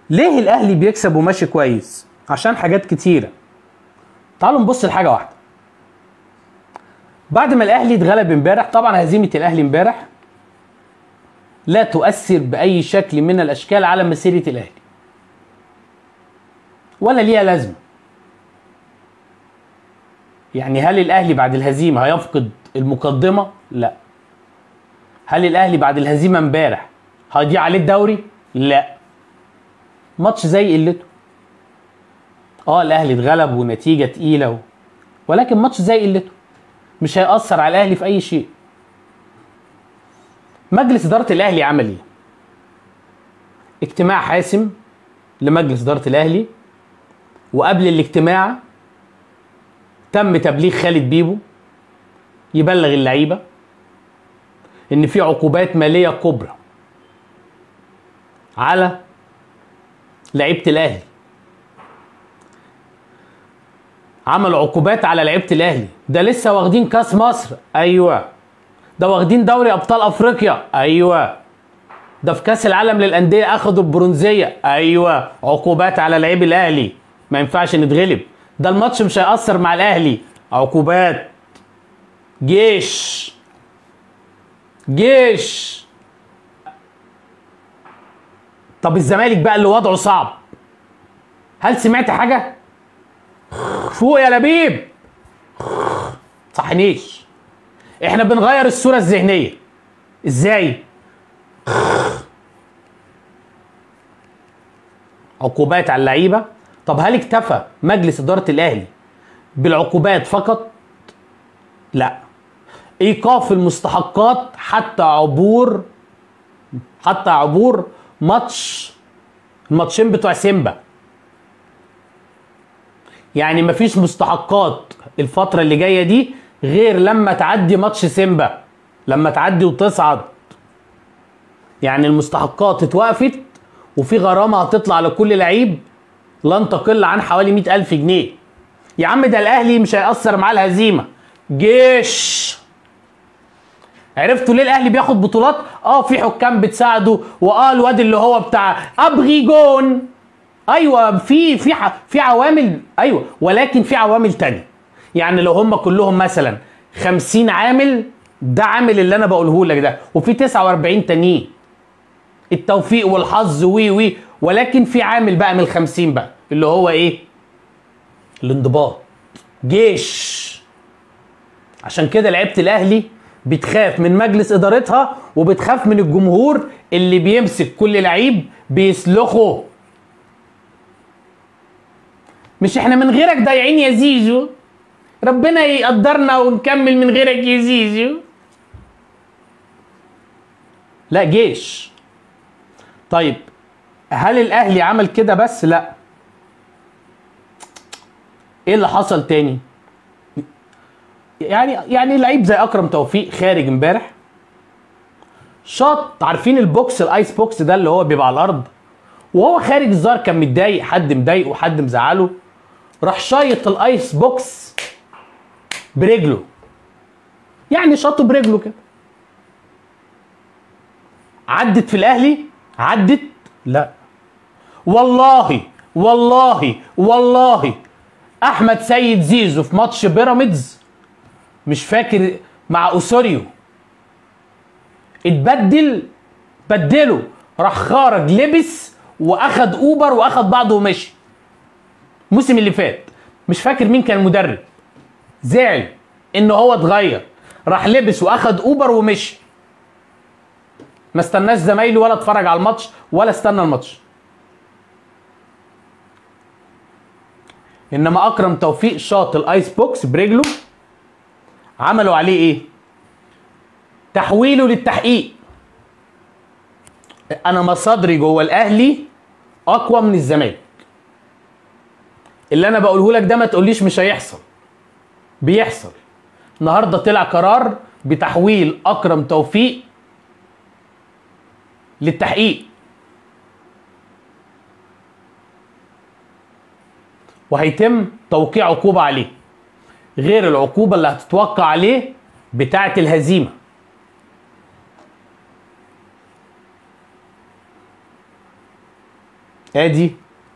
ليه الاهلي بيكسب وماشي كويس عشان حاجات كتيره تعالوا نبص لحاجه واحده بعد ما الاهلي اتغلب امبارح طبعا هزيمه الاهلي امبارح لا تؤثر باي شكل من الاشكال على مسيره الاهلي ولا ليها لازمه يعني هل الاهلي بعد الهزيمه هيفقد المقدمه لا هل الاهلي بعد الهزيمه امبارح هيضيع عليه الدوري لا ماتش زي قلته اه الاهلي اتغلب ونتيجه تقيله و... ولكن ماتش زي قلته مش هيأثر على الاهلي في اي شيء مجلس اداره الاهلي عمل ايه اجتماع حاسم لمجلس اداره الاهلي وقبل الاجتماع تم تبليغ خالد بيبو يبلغ اللعيبه ان في عقوبات ماليه كبرى على لعيبه الاهلي عملوا عقوبات على لعيبه الاهلي ده لسه واخدين كاس مصر ايوه ده واخدين دوري ابطال افريقيا ايوه ده في كاس العالم للانديه اخدوا البرونزيه ايوه عقوبات على لعيب الاهلي ما ينفعش نتغلب ده الماتش مش هيأثر مع الاهلي عقوبات جيش جيش طب الزمالك بقى اللي وضعه صعب هل سمعت حاجه فوق يا لبيب صحنيش احنا بنغير الصوره الذهنيه ازاي عقوبات على اللعيبه طب هل اكتفى مجلس اداره الاهلي بالعقوبات فقط لا ايقاف المستحقات حتى عبور حتى عبور ماتش الماتشين بتوع سيمبا يعني مفيش مستحقات الفترة اللي جاية دي غير لما تعدي ماتش سيمبا لما تعدي وتصعد يعني المستحقات اتوقفت وفي غرامة هتطلع لكل لعيب لن تقل عن حوالي مئة ألف جنيه يا عم ده الأهلي مش هيأثر معاه الهزيمة جيش عرفتوا ليه الاهلي بياخد بطولات اه في حكام بتساعده واه الواد اللي هو بتاع ابغي جون ايوه في في ح- في عوامل ايوه ولكن في عوامل تانية يعني لو هم كلهم مثلا 50 عامل ده عامل اللي انا بقوله لك ده وفي 49 تانيين التوفيق والحظ وي وي ولكن في عامل بقى من ال 50 بقى اللي هو ايه الانضباط جيش عشان كده لعيبه الاهلي بتخاف من مجلس ادارتها وبتخاف من الجمهور اللي بيمسك كل لعيب بيسلخه مش احنا من غيرك ضايعين يا زيزو ربنا يقدرنا ونكمل من غيرك يا زيزو لا جيش طيب هل الاهلي عمل كده بس لا ايه اللي حصل تاني يعني يعني لعيب زي اكرم توفيق خارج امبارح شاط عارفين البوكس الايس بوكس ده اللي هو بيبقى على الارض وهو خارج الزار كان متضايق حد مضايقه حد مزعله راح شايط الايس بوكس برجله يعني شاطه برجله كده عدت في الاهلي عدت لا والله والله والله احمد سيد زيزو في ماتش بيراميدز مش فاكر مع اوسوريو اتبدل بدله راح خارج لبس واخد اوبر واخد بعضه ومشي الموسم اللي فات مش فاكر مين كان المدرب زعل ان هو اتغير راح لبس واخد اوبر ومشي ما استناش زمايله ولا اتفرج على الماتش ولا استنى الماتش انما اكرم توفيق شاط الايس بوكس برجله عملوا عليه ايه تحويله للتحقيق انا مصادري جوه الاهلي اقوى من الزمالك اللي انا بقوله لك ده ما تقوليش مش هيحصل بيحصل النهارده طلع قرار بتحويل اكرم توفيق للتحقيق وهيتم توقيع عقوبة عليه غير العقوبة اللي هتتوقع عليه بتاعة الهزيمة ادي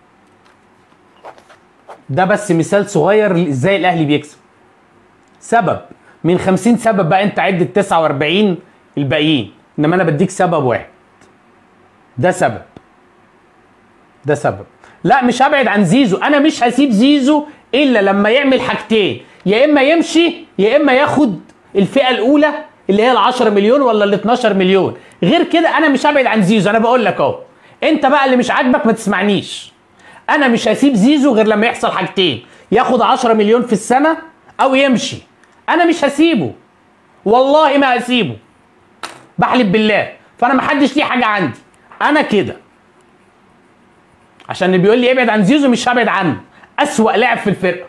ده بس مثال صغير ازاي الاهلي بيكسب سبب من 50 سبب بقى انت عد ال 49 الباقيين انما انا بديك سبب واحد ده سبب ده سبب لا مش هبعد عن زيزو انا مش هسيب زيزو الا لما يعمل حاجتين يا اما يمشي يا اما ياخد الفئه الاولى اللي هي ال 10 مليون ولا ال 12 مليون غير كده انا مش هبعد عن زيزو انا بقول لك اهو انت بقى اللي مش عاجبك ما تسمعنيش انا مش هسيب زيزو غير لما يحصل حاجتين ياخد 10 مليون في السنه او يمشي انا مش هسيبه والله ما هسيبه بحلف بالله فانا ما حدش ليه حاجه عندي انا كده عشان اللي بيقول لي ابعد عن زيزو مش هبعد عنه اسوأ لاعب في الفرقه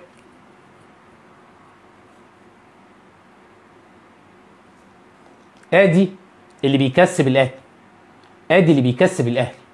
ادي اللي بيكسب الاهلي ادي اللي بيكسب الاهلي